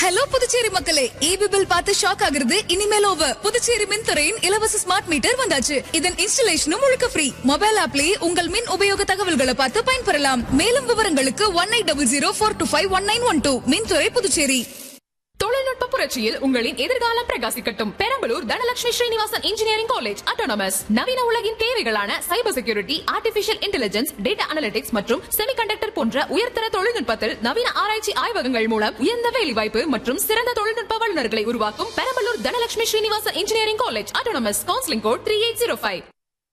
hello Puducherry மக்களே EB bill பார்த்து shock ஆகுறது இனிமேல் ஓவர் புதுச்சேரி மின்துறையின் இலவச ஸ்மார்ட் மீட்டர் வந்தாச்சு இதன் இன்ஸ்டலேஷனும் முழுக்க ஃப்ரீ மொபைல் ஆப்லயே உங்கள் மின் உபயோக தகவல்களை பார்த்து பயன்பெறலாம் மேலும் விவரங்களுக்கு one eight double zero four two five one nine one two மின்துறை புதுச்சேரி தொழில்நுட்ப புரட்சியில் உங்களின் எதிர்காலம் பிரகாசிக்கட்டும் Perambalur Dhanalakshmi Srinivasan engineering college autonomous நவீன உலகின் தேவைகளான cyber security artificial intelligence data analytics மற்றும் செமிகண்டக்டர் போன்ற உயர்தர தொழில்நுட்பத்தில் நவீன ஆராய்ச்சி ஆய்வகங்கள் மூலம் உயர்ந்த வேலைவாய்ப்பு மற்றும் சிறந்த தொழில்நுட்ப வல்லுநர்களை உருவாக்கும் Perambalur Dhanalakshmi Srinivasan engineering college autonomous counselling code three eight zero five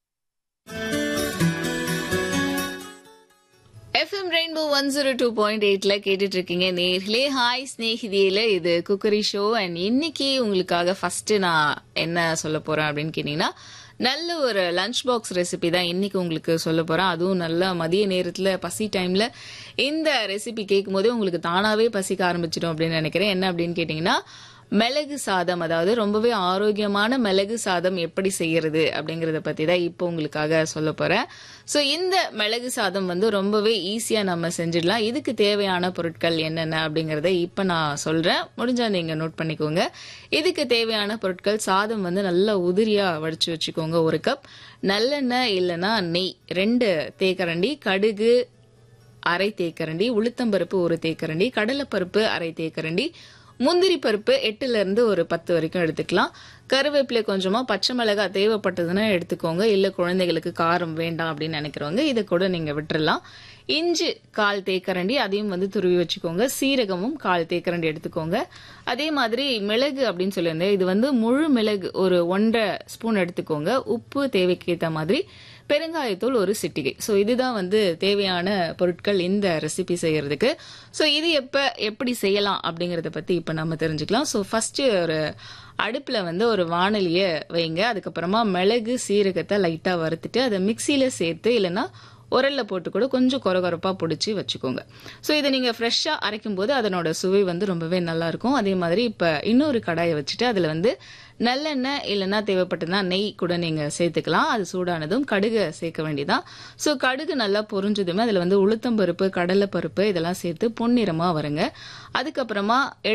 FM rainbow one zero two point எயிட்ல கேட்டுட்டு இருக்கீங்க நேர்களே ஹாய் ஸ்நேகிதியில இது குக்கரி ஷோ அண்ட் இன்னைக்கு உங்களுக்காக ஃபர்ஸ்ட் நான் என்ன சொல்ல போறேன் அப்படின்னு கேட்டீங்கன்னா நல்ல ஒரு லஞ்ச் பாக்ஸ் ரெசிபி தான் இன்னைக்கு உங்களுக்கு சொல்ல போறேன் அதுவும் நல்ல மதிய நேரத்துல பசி டைம்ல இந்த ரெசிபி கேட்கும் போதே உங்களுக்கு தானாவே பசிக்க ஆரம்பிச்சிடும் அப்படின்னு நினைக்கிறேன் என்ன அப்படின்னு கேட்டீங்கன்னா மிளகு சாதம் அதாவது ரொம்பவே ஆரோக்கியமான மிளகு சாதம் எப்படி செய்யறது அப்படிங்கறத பத்தி தான் இப்போ உங்களுக்காக சொல்ல போறேன் ஸோ இந்த மிளகு சாதம் வந்து ரொம்பவே ஈஸியா நம்ம செஞ்சிடலாம் இதுக்கு தேவையான பொருட்கள் என்னென்ன அப்படிங்கறத இப்போ நான் சொல்றேன் முடிஞ்சா நீங்க நோட் பண்ணிக்கோங்க இதுக்கு தேவையான பொருட்கள் சாதம் வந்து நல்லா உதிரியா வடிச்சு வச்சுக்கோங்க ஒரு கப் நல்லெண்ணெய் இல்லைன்னா நெய் ரெண்டு தேக்கரண்டி கடுகு அரை தேக்கரண்டி உளுத்தம்பருப்பு ஒரு தேக்கரண்டி கடலைப்பருப்பு அரை தேக்கரண்டி முந்திரி பருப்பு எட்டுல இருந்து ஒரு பத்து வரைக்கும் எடுத்துக்கலாம் கருவேப்பிலை கொஞ்சமா பச்சை மிளகாய் தேவைப்பட்டதுன்னா எடுத்துக்கோங்க இல்ல குழந்தைகளுக்கு காரம் வேண்டாம் அப்படின்னு நினைக்கிறவங்க இதை கூட நீங்க விட்டுறலாம் இஞ்சி கால் தேக்கரண்டி அதையும் வந்து துருவி வச்சுக்கோங்க சீரகமும் கால் தேக்கரண்டி எடுத்துக்கோங்க அதே மாதிரி மிளகு அப்படின்னு சொல்லியிருந்தேன் இது வந்து முழு மிளகு ஒரு ஒன்றரை ஸ்பூன் எடுத்துக்கோங்க உப்பு தேவைக்கு ஏற்ற மாதிரி பெருங்காயத்தூள் ஒரு சிட்டிகை ஸோ இதுதான் வந்து தேவையான பொருட்கள் இந்த ரெசிபி செய்யறதுக்கு ஸோ இது எப்ப எப்படி செய்யலாம் அப்படிங்கறத பத்தி இப்ப நம்ம தெரிஞ்சுக்கலாம் ஸோ ஃபர்ஸ்ட் ஒரு அடுப்புல வந்து ஒரு வானலிய வைங்க அதுக்கப்புறமா மிளகு சீரகத்தை லைட்டா வறுத்துட்டு அதை மிக்சியில சேர்த்து இல்லைன்னா உரல்ல போட்டு கூட கொஞ்சம் கொரகொரப்பா பிடிச்சி வச்சுக்கோங்க ஸோ இதை நீங்க ஃப்ரெஷ்ஷா அரைக்கும் போது அதனோட சுவை வந்து ரொம்பவே நல்லா இருக்கும் அதே மாதிரி இப்ப இன்னொரு கடாயை வச்சுட்டு அதுல வந்து நல்லெண்ணெய் இல்லைன்னா தேவைப்பட்டதுன்னா நெய் கூட நீங்க சேர்த்துக்கலாம் அது சூடானதும் கடுகு சேர்க்க வேண்டியதான் ஸோ கடுகு நல்லா பொரிஞ்சதுமே அதுல வந்து உளுத்தம்பருப்பு கடலைப்பருப்பு இதெல்லாம் சேர்த்து பொன்னிறமா வருங்க அதுக்கப்புறமா